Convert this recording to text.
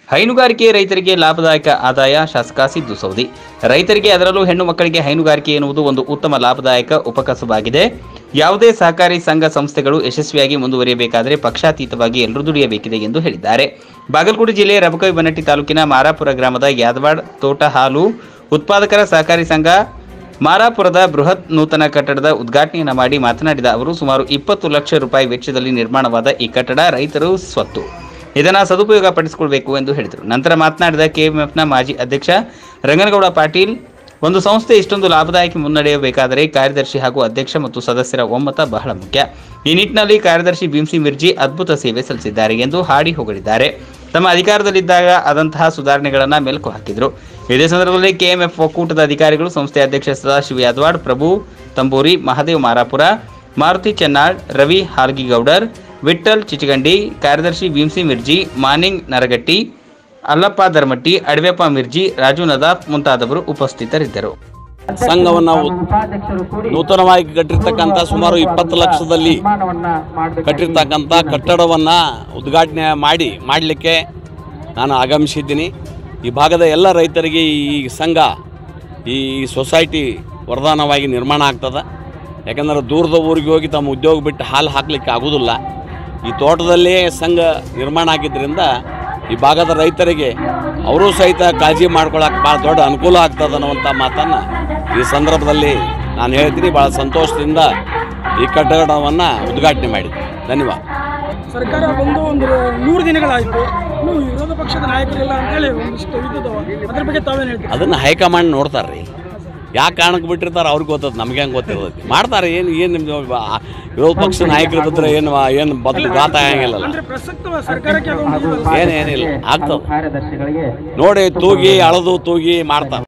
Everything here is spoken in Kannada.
ಹೈನುಗಾರಿಕೆ ರೈತರಿಗೆ ಲಾಭದಾಯಕ ಆದಾಯ ಶಾಸಕ ಸಿದ್ದು ಸೌದಿ ರೈತರಿಗೆ ಅದರಲ್ಲೂ ಹೆಣ್ಣು ಮಕ್ಕಳಿಗೆ ಹೈನುಗಾರಿಕೆ ಎನ್ನುವುದು ಒಂದು ಉತ್ತಮ ಲಾಭದಾಯಕ ಉಪಕಸಬಾಗಿದೆ ಯಾವುದೇ ಸಹಕಾರಿ ಸಂಘ ಸಂಸ್ಥೆಗಳು ಯಶಸ್ವಿಯಾಗಿ ಮುಂದುವರಿಯಬೇಕಾದರೆ ಪಕ್ಷಾತೀತವಾಗಿ ಎಲ್ಲರೂ ದುಡಿಯಬೇಕಿದೆ ಎಂದು ಹೇಳಿದ್ದಾರೆ ಬಾಗಲಕೋಟೆ ಜಿಲ್ಲೆಯ ರಬಕವಿ ಬನಟ್ಟಿ ತಾಲೂಕಿನ ಮಾರಾಪುರ ಗ್ರಾಮದ ಯಾದವಾಡ್ ತೋಟ ಹಾಲು ಉತ್ಪಾದಕರ ಸಹಕಾರಿ ಸಂಘ ಮಾರಾಪುರದ ಬೃಹತ್ ನೂತನ ಕಟ್ಟಡದ ಉದ್ಘಾಟನೆಯನ್ನು ಮಾಡಿ ಮಾತನಾಡಿದ ಅವರು ಸುಮಾರು ಇಪ್ಪತ್ತು ಲಕ್ಷ ರೂಪಾಯಿ ವೆಚ್ಚದಲ್ಲಿ ನಿರ್ಮಾಣವಾದ ಈ ಕಟ್ಟಡ ರೈತರು ಸ್ವತ್ತು ಇದನ್ನು ಸದುಪಯೋಗ ಪಡಿಸಿಕೊಳ್ಬೇಕು ಎಂದು ಹೇಳಿದರು ನಂತರ ಮಾತನಾಡಿದ ಕೆಎಂಎಫ್ನ ಮಾಜಿ ಅಧ್ಯಕ್ಷ ರಂಗನಗೌಡ ಪಾಟೀಲ್ ಒಂದು ಸಂಸ್ಥೆ ಇಷ್ಟೊಂದು ಲಾಭದಾಯಕ ಮುನ್ನಡೆಯಬೇಕಾದರೆ ಕಾರ್ಯದರ್ಶಿ ಹಾಗೂ ಅಧ್ಯಕ್ಷ ಮತ್ತು ಸದಸ್ಯರ ಒಮ್ಮತ ಬಹಳ ಮುಖ್ಯ ಈ ನಿಟ್ಟಿನಲ್ಲಿ ಕಾರ್ಯದರ್ಶಿ ಭೀಮ್ಸಿ ಮಿರ್ಜಿ ಅದ್ಭುತ ಸೇವೆ ಸಲ್ಲಿಸಿದ್ದಾರೆ ಎಂದು ಹಾಡಿ ಹೊಗಳಿದ್ದಾರೆ ತಮ್ಮ ಅಧಿಕಾರದಲ್ಲಿದ್ದಾಗ ಆದಂತಹ ಸುಧಾರಣೆಗಳನ್ನು ಮೆಲುಕು ಹಾಕಿದರು ಇದೇ ಸಂದರ್ಭದಲ್ಲಿ ಕೆಎಂಎಫ್ ಒಕ್ಕೂಟದ ಅಧಿಕಾರಿಗಳು ಸಂಸ್ಥೆ ಅಧ್ಯಕ್ಷ ಸದಾಶಿವ ಯಾದವಾಡ್ ಪ್ರಭು ತಂಬೂರಿ ಮಹಾದೇವ್ ಮಾರಾಪುರ ಮಾರುತಿ ಚೆನ್ನಾಳ್ ರವಿ ಹಾಲ್ಗಿಗೌಡರ್ ವಿಠ್ಠಲ್ ಚಿಚಗಂಡಿ ಕಾರ್ಯದರ್ಶಿ ಭೀಮ್ಸಿ ಮಿರ್ಜಿ ಮಾನಿಂಗ್ ನರಗಟ್ಟಿ ಅಲ್ಲಪ್ಪ ಧರ್ಮಟ್ಟಿ ಅಡವೆಪ್ಪ ಮಿರ್ಜಿ ರಾಜು ನದಾಫ್ ಮುಂತಾದವರು ಉಪಸ್ಥಿತರಿದ್ದರು ಸಂಘವನ್ನು ನೂತನವಾಗಿ ಕಟ್ಟಿರ್ತಕ್ಕಂಥ ಸುಮಾರು ಇಪ್ಪತ್ತು ಲಕ್ಷದಲ್ಲಿ ಕಟ್ಟಿರ್ತಕ್ಕಂಥ ಕಟ್ಟಡವನ್ನು ಉದ್ಘಾಟನೆ ಮಾಡಿ ಮಾಡಲಿಕ್ಕೆ ನಾನು ಆಗಮಿಸಿದ್ದೀನಿ ಈ ಭಾಗದ ಎಲ್ಲ ರೈತರಿಗೆ ಈ ಸಂಘ ಈ ಸೊಸೈಟಿ ವರದಾನವಾಗಿ ನಿರ್ಮಾಣ ಆಗ್ತದೆ ಯಾಕಂದ್ರೆ ದೂರದ ಊರಿಗೆ ಹೋಗಿ ತಮ್ಮ ಉದ್ಯೋಗ ಬಿಟ್ಟು ಹಾಲು ಹಾಕಲಿಕ್ಕೆ ಆಗೋದಿಲ್ಲ ಈ ತೋಟದಲ್ಲೇ ಸಂಘ ನಿರ್ಮಾಣ ಆಗಿದ್ದರಿಂದ ಈ ಭಾಗದ ರೈತರಿಗೆ ಅವರೂ ಸಹಿತ ಕಾಳಜಿ ಮಾಡ್ಕೊಳಕ್ಕೆ ಭಾಳ ದೊಡ್ಡ ಅನುಕೂಲ ಆಗ್ತದೆ ಅನ್ನುವಂಥ ಮಾತನ್ನು ಈ ಸಂದರ್ಭದಲ್ಲಿ ನಾನು ಹೇಳ್ತೀನಿ ಭಾಳ ಸಂತೋಷದಿಂದ ಈ ಕಟ್ಟಡವನ್ನು ಉದ್ಘಾಟನೆ ಮಾಡಿದ್ದೀನಿ ಧನ್ಯವಾದ ಸರ್ಕಾರ ಬಂದು ಒಂದು ನೂರು ದಿನಗಳಾಯಿತು ಇನ್ನು ವಿರೋಧ ಪಕ್ಷದ ನಾಯಕರಿಲ್ಲ ಅಂತೇಳಿ ಒಂದಿಷ್ಟು ಇದ್ದದವ ಅದ್ರ ಬಗ್ಗೆ ತಾವೇನು ಹೇಳ್ತೀವಿ ಅದನ್ನು ಹೈಕಮಾಂಡ್ ನೋಡ್ತಾರೆ ರೀ ಯಾಕೆ ಕಾರಣಕ್ಕೆ ಬಿಟ್ಟಿರ್ತಾರೆ ಅವ್ರಿಗೆ ಗೊತ್ತದ ನಮ್ಗೆ ಹೆಂಗೆ ಗೊತ್ತಿರ್ತೈತಿ ಮಾಡ್ತಾರೆ ಏನು ಏನು ನಿಮ್ದು ಆ ವಿರೋಧ ಪಕ್ಷ ನಾಯಕರು ಬಿದ್ದರೆ ಏನು ಏನು ಬದಲು ಗಾತ ಆಗಂಗಿಲ್ಲ ಅಂದ್ರೆ ಪ್ರಸಕ್ತ ಸರ್ಕಾರಕ್ಕೆ ಅದೊಂದು ಏನೇನಿಲ್ಲ ಆಗ್ತದೆ ನೋಡಿ ತೂಗಿ ಅಳದು ತೂಗಿ ಮಾಡ್ತಾರೆ